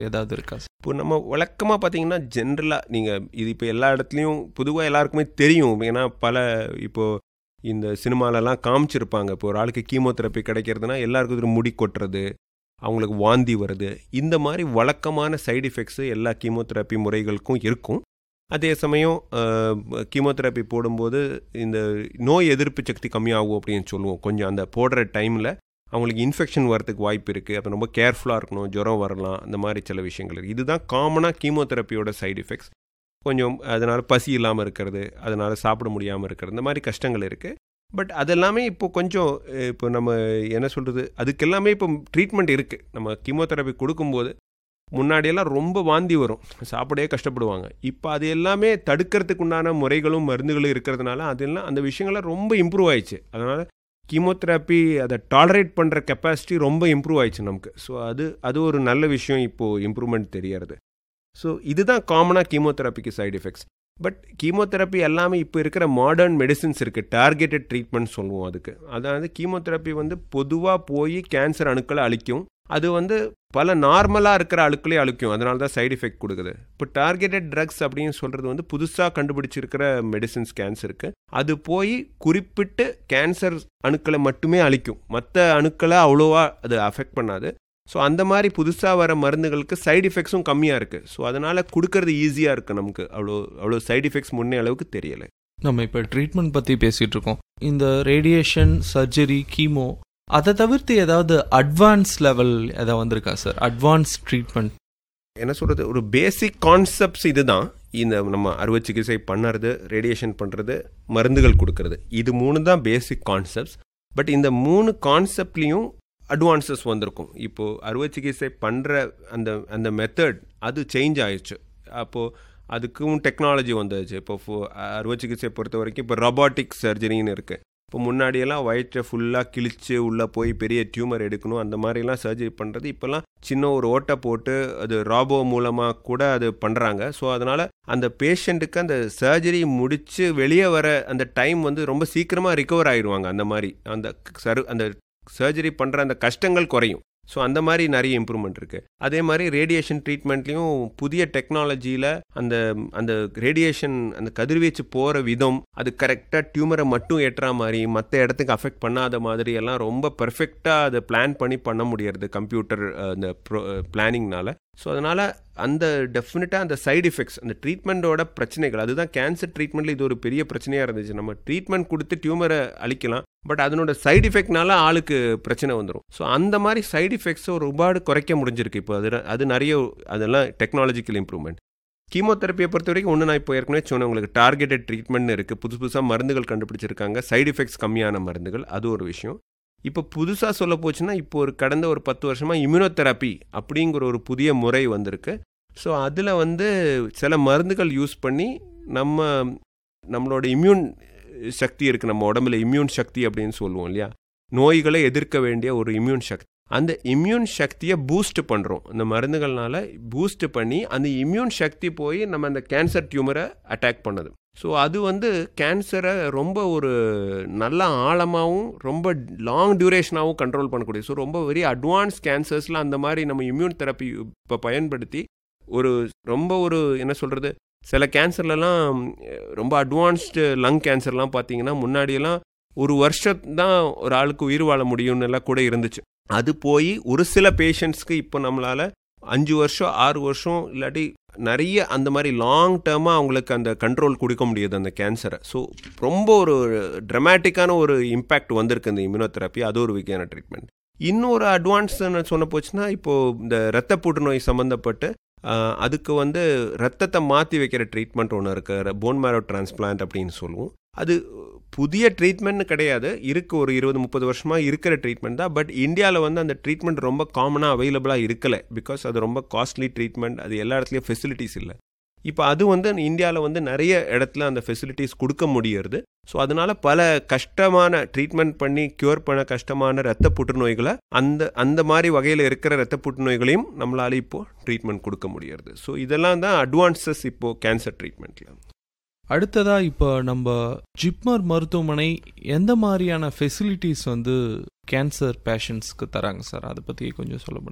ஏதாவது இருக்கா சார் இப்போ நம்ம வழக்கமாக பார்த்தீங்கன்னா ஜென்ரலாக நீங்கள் இது இப்போ எல்லா இடத்துலையும் பொதுவாக எல்லாருக்குமே தெரியும் ஏன்னா பல இப்போது இந்த சினிமாலலாம் காமிச்சிருப்பாங்க இப்போ ஒரு ஆளுக்கு கீமோதெரப்பி கிடைக்கிறதுனா எல்லாருக்கும் ஒரு முடி கொட்டுறது அவங்களுக்கு வாந்தி வருது இந்த மாதிரி வழக்கமான சைடு எஃபெக்ட்ஸு எல்லா கீமோதெரப்பி முறைகளுக்கும் இருக்கும் அதே சமயம் கீமோதெரப்பி போடும்போது இந்த நோய் எதிர்ப்பு சக்தி கம்மியாகும் அப்படின்னு சொல்லுவோம் கொஞ்சம் அந்த போடுற டைமில் அவங்களுக்கு இன்ஃபெக்ஷன் வரதுக்கு வாய்ப்பு இருக்குது அப்போ ரொம்ப கேர்ஃபுல்லாக இருக்கணும் ஜுரம் வரலாம் அந்த மாதிரி சில விஷயங்கள் இருக்குது இதுதான் காமனாக கீமோதெரப்பியோட சைடு எஃபெக்ட்ஸ் கொஞ்சம் அதனால் பசி இல்லாமல் இருக்கிறது அதனால் சாப்பிட முடியாமல் இருக்கிறது இந்த மாதிரி கஷ்டங்கள் இருக்குது பட் அதெல்லாமே இப்போ கொஞ்சம் இப்போ நம்ம என்ன சொல்கிறது அதுக்கெல்லாமே இப்போ ட்ரீட்மெண்ட் இருக்குது நம்ம கீமோதெரப்பி கொடுக்கும்போது முன்னாடியெல்லாம் ரொம்ப வாந்தி வரும் சாப்பிடவே கஷ்டப்படுவாங்க இப்போ அது எல்லாமே தடுக்கிறதுக்கு உண்டான முறைகளும் மருந்துகளும் இருக்கிறதுனால அதெல்லாம் அந்த விஷயங்கள்லாம் ரொம்ப இம்ப்ரூவ் ஆயிடுச்சு அதனால் கீமோதெரப்பி அதை டாலரேட் பண்ணுற கெப்பாசிட்டி ரொம்ப இம்ப்ரூவ் ஆயிடுச்சு நமக்கு ஸோ அது அது ஒரு நல்ல விஷயம் இப்போது இம்ப்ரூவ்மெண்ட் தெரியறது ஸோ இதுதான் காமனாக கீமோதெரப்பிக்கு சைடு எஃபெக்ட்ஸ் பட் கீமோதெரப்பி எல்லாமே இப்போ இருக்கிற மாடர்ன் மெடிசின்ஸ் இருக்குது டார்கெட்டட் ட்ரீட்மெண்ட் சொல்லுவோம் அதுக்கு அதாவது கீமோதெரப்பி வந்து பொதுவாக போய் கேன்சர் அணுக்களை அழிக்கும் அது வந்து பல நார்மலாக இருக்கிற அழுக்களே அழுக்கும் அதனால தான் சைடு எஃபெக்ட் கொடுக்குது இப்போ டார்கெட்டட் ட்ரக்ஸ் அப்படின்னு சொல்கிறது வந்து புதுசாக கண்டுபிடிச்சிருக்கிற மெடிசின்ஸ் கேன்சருக்கு அது போய் குறிப்பிட்டு கேன்சர் அணுக்களை மட்டுமே அழிக்கும் மற்ற அணுக்களை அவ்வளோவா அது அஃபெக்ட் பண்ணாது ஸோ அந்த மாதிரி புதுசாக வர மருந்துகளுக்கு சைடு எஃபெக்ட்ஸும் கம்மியாக இருக்குது ஸோ அதனால் கொடுக்கறது ஈஸியாக இருக்குது நமக்கு அவ்வளோ அவ்வளோ சைடு எஃபெக்ட்ஸ் முன்னே அளவுக்கு தெரியலை நம்ம இப்போ ட்ரீட்மெண்ட் பற்றி பேசிகிட்டு இருக்கோம் இந்த ரேடியேஷன் சர்ஜரி கீமோ அதை தவிர்த்து ஏதாவது அட்வான்ஸ் லெவல் எதாவது வந்திருக்கா சார் அட்வான்ஸ் ட்ரீட்மெண்ட் என்ன சொல்கிறது ஒரு பேசிக் கான்செப்ட்ஸ் இதுதான் இந்த நம்ம அறுவை சிகிச்சை பண்ணுறது ரேடியேஷன் பண்ணுறது மருந்துகள் கொடுக்கறது இது மூணு தான் பேசிக் கான்செப்ட்ஸ் பட் இந்த மூணு கான்செப்ட்லேயும் அட்வான்சஸ் வந்திருக்கும் இப்போது அறுவை சிகிச்சை பண்ணுற அந்த அந்த மெத்தட் அது சேஞ்ச் ஆயிடுச்சு அப்போது அதுக்கும் டெக்னாலஜி வந்துச்சு இப்போ அறுவை சிகிச்சை பொறுத்த வரைக்கும் இப்போ ரொபாட்டிக் சர்ஜரின்னு இருக்குது இப்போ முன்னாடியெல்லாம் வயிற்றை ஃபுல்லாக கிழிச்சு உள்ளே போய் பெரிய டியூமர் எடுக்கணும் அந்த மாதிரிலாம் சர்ஜரி பண்ணுறது இப்போல்லாம் சின்ன ஒரு ஓட்டை போட்டு அது ராபோ மூலமாக கூட அது பண்ணுறாங்க ஸோ அதனால் அந்த பேஷண்ட்டுக்கு அந்த சர்ஜரி முடித்து வெளியே வர அந்த டைம் வந்து ரொம்ப சீக்கிரமாக ரிகவர் ஆயிடுவாங்க அந்த மாதிரி அந்த சரு அந்த சர்ஜரி பண்ணுற அந்த கஷ்டங்கள் குறையும் ஸோ அந்த மாதிரி நிறைய இம்ப்ரூவ்மெண்ட் இருக்குது அதே மாதிரி ரேடியேஷன் ட்ரீட்மெண்ட்லேயும் புதிய டெக்னாலஜியில் அந்த அந்த ரேடியேஷன் அந்த கதிர்வீச்சு போகிற விதம் அது கரெக்டாக டியூமரை மட்டும் ஏற்றுற மாதிரி மற்ற இடத்துக்கு அஃபெக்ட் பண்ணாத மாதிரி எல்லாம் ரொம்ப பர்ஃபெக்டாக அதை பிளான் பண்ணி பண்ண முடியறது கம்ப்யூட்டர் அந்த ப்ரோ பிளானிங்னால ஸோ அதனால் அந்த டெஃபினட்டாக அந்த சைடு எஃபெக்ட்ஸ் அந்த ட்ரீட்மெண்ட்டோட பிரச்சனைகள் அதுதான் கேன்சர் ட்ரீட்மெண்ட்டில் இது ஒரு பெரிய பிரச்சனையாக இருந்துச்சு நம்ம ட்ரீட்மெண்ட் கொடுத்து டியூமரை அழிக்கலாம் பட் அதனோட சைடு எஃபெக்ட்னால ஆளுக்கு பிரச்சனை வந்துடும் ஸோ அந்த மாதிரி சைடு எஃபெக்ட்ஸை ஒரு ரூபாடு குறைக்க முடிஞ்சிருக்கு இப்போ அது அது நிறைய அதெல்லாம் டெக்னாலஜிக்கல் இம்ப்ரூவ்மெண்ட் கீமோதெரப்பியை பொறுத்த வரைக்கும் ஒன்று நான் இப்போ ஏற்கனவே சொன்னேன் உங்களுக்கு டார்கெட்டட் ட்ரீட்மெண்ட் இருக்குது புதுசு புதுசாக மருந்துகள் கண்டுபிடிச்சிருக்காங்க சைடு எஃபெக்ட்ஸ் கம்மியான மருந்துகள் அது ஒரு விஷயம் இப்போ புதுசாக சொல்ல போச்சுன்னா இப்போ ஒரு கடந்த ஒரு பத்து வருஷமாக இம்யூனோதெரப்பி அப்படிங்கிற ஒரு புதிய முறை வந்திருக்கு ஸோ அதில் வந்து சில மருந்துகள் யூஸ் பண்ணி நம்ம நம்மளோட இம்யூன் சக்தி இருக்குது நம்ம உடம்புல இம்யூன் சக்தி அப்படின்னு சொல்லுவோம் இல்லையா நோய்களை எதிர்க்க வேண்டிய ஒரு இம்யூன் சக்தி அந்த இம்யூன் சக்தியை பூஸ்ட் பண்ணுறோம் இந்த மருந்துகள்னால பூஸ்ட் பண்ணி அந்த இம்யூன் சக்தி போய் நம்ம அந்த கேன்சர் டியூமரை அட்டாக் பண்ணுது ஸோ அது வந்து கேன்சரை ரொம்ப ஒரு நல்ல ஆழமாகவும் ரொம்ப லாங் டியூரேஷனாகவும் கண்ட்ரோல் பண்ணக்கூடிய ஸோ ரொம்ப வெரி அட்வான்ஸ் கேன்சர்ஸில் அந்த மாதிரி நம்ம இம்யூன் தெரப்பி இப்போ பயன்படுத்தி ஒரு ரொம்ப ஒரு என்ன சொல்கிறது சில கேன்சர்லலாம் ரொம்ப அட்வான்ஸ்டு லங் கேன்சர்லாம் பார்த்தீங்கன்னா முன்னாடியெல்லாம் ஒரு வருஷம் தான் ஒரு ஆளுக்கு உயிர் வாழ முடியும்னு எல்லாம் கூட இருந்துச்சு அது போய் ஒரு சில பேஷண்ட்ஸ்க்கு இப்போ நம்மளால் அஞ்சு வருஷம் ஆறு வருஷம் இல்லாட்டி நிறைய அந்த மாதிரி லாங் டேர்மாக அவங்களுக்கு அந்த கண்ட்ரோல் கொடுக்க முடியாது அந்த கேன்சரை ஸோ ரொம்ப ஒரு ட்ரமேட்டிக்கான ஒரு இம்பேக்ட் வந்திருக்கு இந்த இம்யூனோதெரப்பி அது ஒரு விக்கையான ட்ரீட்மெண்ட் இன்னொரு அட்வான்ஸ் சொன்ன போச்சுன்னா இப்போது இந்த ரத்த புற்றுநோய் சம்மந்தப்பட்டு அதுக்கு வந்து ரத்தத்தை மாற்றி வைக்கிற ட்ரீட்மெண்ட் ஒன்று இருக்குது போன் மேரோ டிரான்ஸ்பிளான்ட் அப்படின்னு சொல்லுவோம் அது புதிய ட்ரீட்மெண்ட்னு கிடையாது இருக்கு ஒரு இருபது முப்பது வருஷமாக இருக்கிற ட்ரீட்மெண்ட் தான் பட் இந்தியாவில் வந்து அந்த ட்ரீட்மெண்ட் ரொம்ப காமனாக அவைலபிளாக இருக்கலை பிகாஸ் அது ரொம்ப காஸ்ட்லி ட்ரீட்மெண்ட் அது எல்லா இடத்துலையும் ஃபெசிலிட்டிஸ் இல்லை இப்போ அது வந்து இந்தியாவில் வந்து நிறைய இடத்துல அந்த ஃபெசிலிட்டிஸ் கொடுக்க முடியறது ஸோ அதனால பல கஷ்டமான ட்ரீட்மெண்ட் பண்ணி க்யூர் பண்ண கஷ்டமான ரத்த புற்றுநோய்களை அந்த அந்த மாதிரி வகையில் இருக்கிற ரத்த புற்றுநோய்களையும் நம்மளால இப்போ ட்ரீட்மெண்ட் கொடுக்க முடியறது ஸோ இதெல்லாம் தான் அட்வான்சஸ் இப்போ கேன்சர் ட்ரீட்மெண்ட்ல அடுத்ததா இப்போ நம்ம ஜிப்மர் மருத்துவமனை எந்த மாதிரியான ஃபெசிலிட்டிஸ் வந்து கேன்சர் பேஷண்ட்ஸ்க்கு தராங்க சார் அதை பற்றி கொஞ்சம் சொல்ல முடியுமா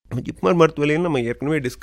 ஜிப்மர் மருத்துவலையும் நம்ம ஏற்கனவே டிஸ்கஸ்